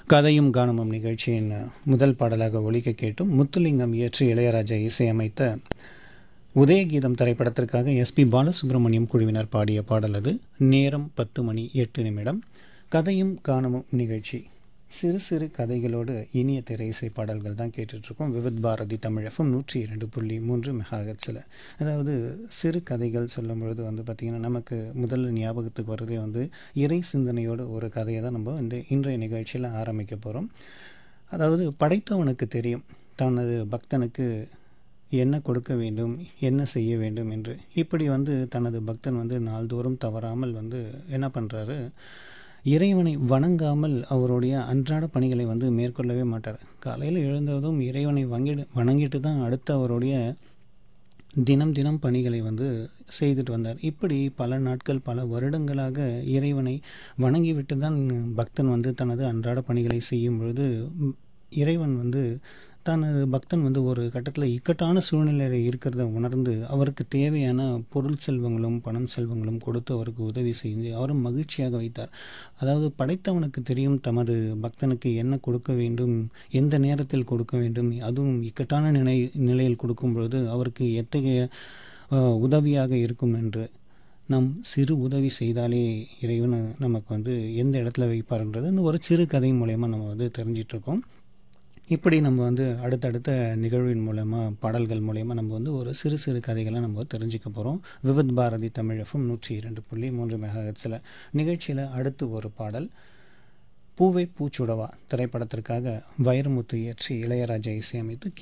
கதையும் கானமும் நிகழ்ச்சியின் முதல் பாடலாக ஒலிக்க கேட்டும் முத்துலிங்கம் இயற்றி இளையராஜா இசையமைத்த உதயகீதம் திரைப்படத்திற்காக எஸ்பி பாலசுப்ரமணியம் குழுவினர் பாடிய பாடல் அது நேரம் பத்து மணி எட்டு நிமிடம் கதையும் கானமும் நிகழ்ச்சி சிறு சிறு கதைகளோடு இனிய திரை இசை பாடல்கள் தான் கேட்டுட்ருக்கோம் விவித் பாரதி தமிழ் எஃப்எம் நூற்றி இரண்டு புள்ளி மூன்று மெகாஹெட்ஸில் அதாவது சிறு கதைகள் சொல்லும் பொழுது வந்து பார்த்திங்கன்னா நமக்கு முதல்ல ஞாபகத்துக்கு வர்றதே வந்து இறை சிந்தனையோட ஒரு கதையை தான் நம்ம இந்த இன்றைய நிகழ்ச்சியில் ஆரம்பிக்க போகிறோம் அதாவது படைத்தவனுக்கு தெரியும் தனது பக்தனுக்கு என்ன கொடுக்க வேண்டும் என்ன செய்ய வேண்டும் என்று இப்படி வந்து தனது பக்தன் வந்து நாள்தோறும் தவறாமல் வந்து என்ன பண்ணுறாரு இறைவனை வணங்காமல் அவருடைய அன்றாட பணிகளை வந்து மேற்கொள்ளவே மாட்டார் காலையில் எழுந்ததும் இறைவனை வங்கிடு வணங்கிட்டு தான் அடுத்து அவருடைய தினம் தினம் பணிகளை வந்து செய்துட்டு வந்தார் இப்படி பல நாட்கள் பல வருடங்களாக இறைவனை வணங்கிவிட்டு தான் பக்தன் வந்து தனது அன்றாட பணிகளை செய்யும் பொழுது இறைவன் வந்து தனது பக்தன் வந்து ஒரு கட்டத்தில் இக்கட்டான சூழ்நிலையில் இருக்கிறத உணர்ந்து அவருக்கு தேவையான பொருள் செல்வங்களும் பணம் செல்வங்களும் கொடுத்து அவருக்கு உதவி செய்து அவரும் மகிழ்ச்சியாக வைத்தார் அதாவது படைத்தவனுக்கு தெரியும் தமது பக்தனுக்கு என்ன கொடுக்க வேண்டும் எந்த நேரத்தில் கொடுக்க வேண்டும் அதுவும் இக்கட்டான நிலை நிலையில் கொடுக்கும் பொழுது அவருக்கு எத்தகைய உதவியாக இருக்கும் என்று நம் சிறு உதவி செய்தாலே இறைவன் நமக்கு வந்து எந்த இடத்துல வைப்பார்ன்றது இந்த ஒரு சிறு கதை மூலயமா நம்ம வந்து தெரிஞ்சிட்ருக்கோம் இப்படி நம்ம வந்து அடுத்தடுத்த நிகழ்வின் மூலயமா பாடல்கள் மூலயமா நம்ம வந்து ஒரு சிறு சிறு கதைகளை நம்ம தெரிஞ்சுக்க போகிறோம் விவித் பாரதி தமிழ் எஃப்எம் நூற்றி இரண்டு புள்ளி மூன்று மெகாஹெட்ஸில் நிகழ்ச்சியில் அடுத்து ஒரு பாடல் பூவை பூச்சுடவா திரைப்படத்திற்காக வைரமுத்து இயற்றி இளையராஜா இசையமைத்து